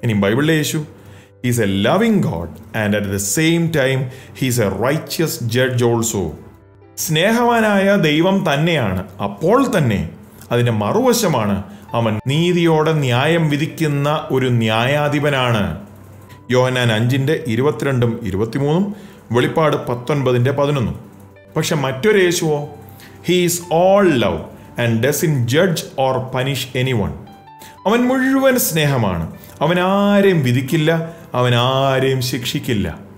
ഇനി ബൈബിളിലെ യേശു he's a loving God and at the same time he's a righteous judge also സ്നേഹവാനായ ദൈവം തന്നെയാണ് അപ്പോൾ തന്നെ അതിന്റെ മറുവശമാണ് അവൻ നീതിയോടെ ന്യായം വിധിക്കുന്ന ഒരു ന്യായാധിപനാണ് യോഹനാൻ അഞ്ചിന്റെ ഇരുപത്തിരണ്ടും ഇരുപത്തിമൂന്നും വെളിപ്പാട് പത്തൊൻപതിന്റെ പതിനൊന്നും പക്ഷെ മറ്റൊരു യേശുവോ he's all love and doesn't judge or punish anyone അവൻ മുഴുവൻ സ്നേഹമാണ് അവൻ ആരെയും വിധിക്കില്ല അവൻ ആരെയും ശിക്ഷിക്കില്ല